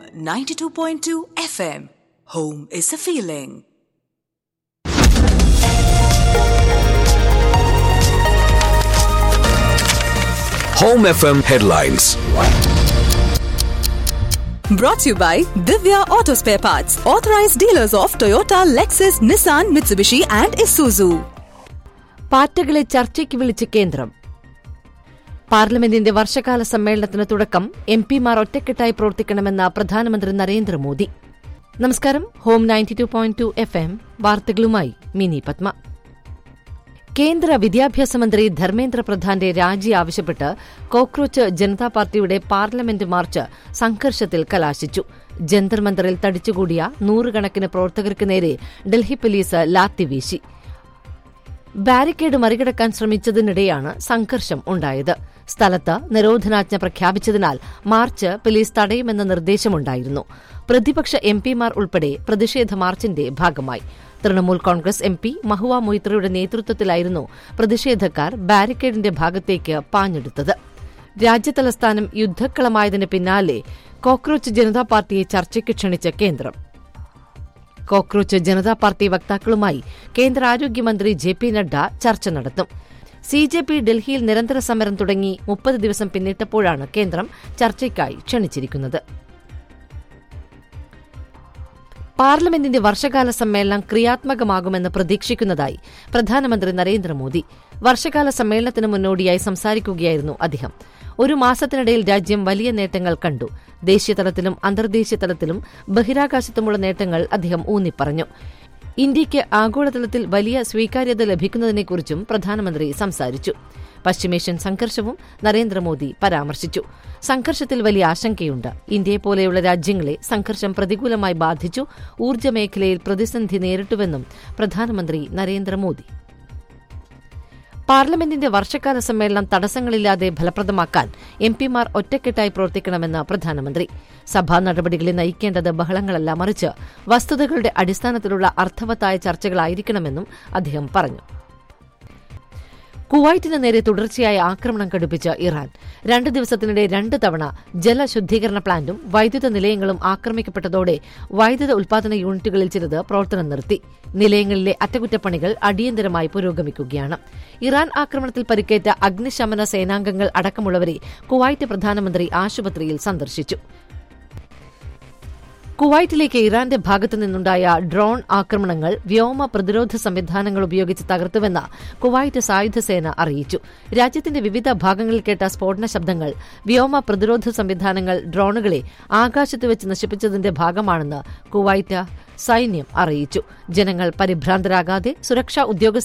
92.2 FM. Home is a feeling. Home FM headlines. Brought to you by Divya Auto Spare Parts, authorized dealers of Toyota, Lexus, Nissan, Mitsubishi, and Isuzu. പാർട്ടികളെ ചർച്ചയ്ക്ക് വിളിച്ച് കേന്ദ്രം പാർലമെന്റിന്റെ വർഷകാല സമ്മേളനത്തിന് തുടക്കം M പിമാർ ഒറ്റക്കെട്ടായി പ്രവർത്തിക്കണമെന്ന പ്രധാനമന്ത്രി നരേന്ദ്രമോദി നമസ്കാരം home ninety two point two F M വാർത്തകളുമായി മിനി പത്മ കേന്ദ്ര വിദ്യാഭ്യാസ മന്ത്രി ധർമ്മേന്ദ്ര പ്രധാന്റെ രാജി ആവശ്യപ്പെട്ട് കോക്രോച്ച് ജനതാ പാർട്ടിയുടെ പാർലമെന്റ് മാർച്ച് സംഘർഷത്തിൽ കലാശിച്ചു ജന്തർ മന്ദറിൽ തടിച്ചുകൂടിയ നൂറുകണക്കിന് പ്രവർത്തകർക്ക് നേരെ ഡൽഹി പോലീസ് ലാത്തി വീശി ബാരിക്കേഡ് മറികടക്കാൻ ശ്രമിച്ചതിനിടെയാണ് സംഘർഷം ഉണ്ടായത് സ്ഥലത്ത് നിരോധനാജ്ഞ പ്രഖ്യാപിച്ചതിനാൽ മാർച്ച് പോലീസ് തടയുമെന്ന നിർദ്ദേശമുണ്ടായിരുന്നു പ്രതിപക്ഷ എംപിമാർ ഉൾപ്പെടെ പ്രതിഷേധ മാർച്ചിന്റെ ഭാഗമായി തൃണമൂൽ കോൺഗ്രസ് എം പി മഹുവ മൊയ്ത്രയുടെ നേതൃത്വത്തിലായിരുന്നു പ്രതിഷേധക്കാർ ബാരിക്കേഡിന്റെ ഭാഗത്തേക്ക് പാഞ്ഞെടുത്തത് രാജ്യതലസ്ഥാനം യുദ്ധക്കളമായതിന് പിന്നാലെ കോക്രോച്ച് ജനതാ പാർട്ടിയെ ചർച്ചയ്ക്ക് ക്ഷണിച്ച കേന്ദ്രം കോക്രോച്ച് ജനതാ പാർട്ടി വക്താക്കളുമായി കേന്ദ്ര ആരോഗ്യമന്ത്രി ജെ പി നഡ്ഡ ചർച്ച നടത്തും സി ജെ പി ഡൽഹിയിൽ നിരന്തര സമരം തുടങ്ങി മുപ്പത് ദിവസം പിന്നിട്ടപ്പോഴാണ് കേന്ദ്രം ചർച്ചയ്ക്കായി ക്ഷണിച്ചിരിക്കുന്നത് പാർലമെന്റിന്റെ വർഷകാല സമ്മേളനം ക്രിയാത്മകമാകുമെന്ന് പ്രതീക്ഷിക്കുന്നതായി പ്രധാനമന്ത്രി നരേന്ദ്രമോദി വർഷകാല സമ്മേളനത്തിന് മുന്നോടിയായി സംസാരിക്കുകയായിരുന്നു അദ്ദേഹം ഒരു മാസത്തിനിടയിൽ രാജ്യം വലിയ നേട്ടങ്ങൾ കണ്ടു ദേശീയതലത്തിലും അന്തർദേശീയ തലത്തിലും ബഹിരാകാശത്തുമുള്ള നേട്ടങ്ങൾ അദ്ദേഹം ഊന്നിപ്പറഞ്ഞു ഇന്ത്യയ്ക്ക് ആഗോളതലത്തിൽ വലിയ സ്വീകാര്യത ലഭിക്കുന്നതിനെക്കുറിച്ചും പ്രധാനമന്ത്രി സംസാരിച്ചു പശ്ചിമേഷ്യൻ സംഘർഷവും നരേന്ദ്രമോദി പരാമർശിച്ചു സംഘർഷത്തിൽ വലിയ ആശങ്കയുണ്ട് ഇന്ത്യയെപ്പോലെയുള്ള രാജ്യങ്ങളെ സംഘർഷം പ്രതികൂലമായി ബാധിച്ചു ഊർജ്ജ മേഖലയിൽ പ്രതിസന്ധി നേരിട്ടുവെന്നും പ്രധാനമന്ത്രി നരേന്ദ്രമോദി പാർലമെന്റിന്റെ വർഷകാല സമ്മേളനം തടസ്സങ്ങളില്ലാതെ ഫലപ്രദമാക്കാൻ എംപിമാർ ഒറ്റക്കെട്ടായി പ്രവർത്തിക്കണമെന്ന് പ്രധാനമന്ത്രി സഭാ നടപടികളെ നയിക്കേണ്ടത് ബഹളങ്ങളല്ല മറിച്ച് വസ്തുതകളുടെ അടിസ്ഥാനത്തിലുള്ള അർത്ഥവത്തായ ചർച്ചകളായിരിക്കണമെന്നും അദ്ദേഹം പറഞ്ഞു കുവൈറ്റിന് നേരെ തുടർച്ചയായ ആക്രമണം കടുപ്പിച്ച ഇറാൻ രണ്ട് ദിവസത്തിനിടെ രണ്ട് തവണ ജലശുദ്ധീകരണ പ്ലാന്റും വൈദ്യുത നിലയങ്ങളും ആക്രമിക്കപ്പെട്ടതോടെ വൈദ്യുത ഉൽപാദന യൂണിറ്റുകളിൽ ചിലത് പ്രവർത്തനം നിർത്തി നിലയങ്ങളിലെ അറ്റകുറ്റപ്പണികൾ അടിയന്തരമായി പുരോഗമിക്കുകയാണ് ഇറാൻ ആക്രമണത്തിൽ പരിക്കേറ്റ അഗ്നിശമന സേനാംഗങ്ങൾ അടക്കമുള്ളവരെ കുവൈറ്റ് പ്രധാനമന്ത്രി ആശുപത്രിയിൽ സന്ദർശിച്ചു കുവൈറ്റിലേക്ക് ഇറാന്റെ ഭാഗത്തു നിന്നുണ്ടായ ഡ്രോൺ ആക്രമണങ്ങൾ വ്യോമ പ്രതിരോധ സംവിധാനങ്ങൾ ഉപയോഗിച്ച് തകർത്തുവെന്ന് കുവൈറ്റ് സായുധസേന അറിയിച്ചു രാജ്യത്തിന്റെ വിവിധ ഭാഗങ്ങളിൽ കേട്ട സ്ഫോടന ശബ്ദങ്ങൾ വ്യോമ പ്രതിരോധ സംവിധാനങ്ങൾ ഡ്രോണുകളെ ആകാശത്ത് വെച്ച് നശിപ്പിച്ചതിന്റെ ഭാഗമാണെന്ന് കുവൈറ്റ് സൈന്യം അറിയിച്ചു ജനങ്ങൾ പരിഭ്രാന്തരാകാതെ സുരക്ഷാ ഉദ്യോഗസ്ഥ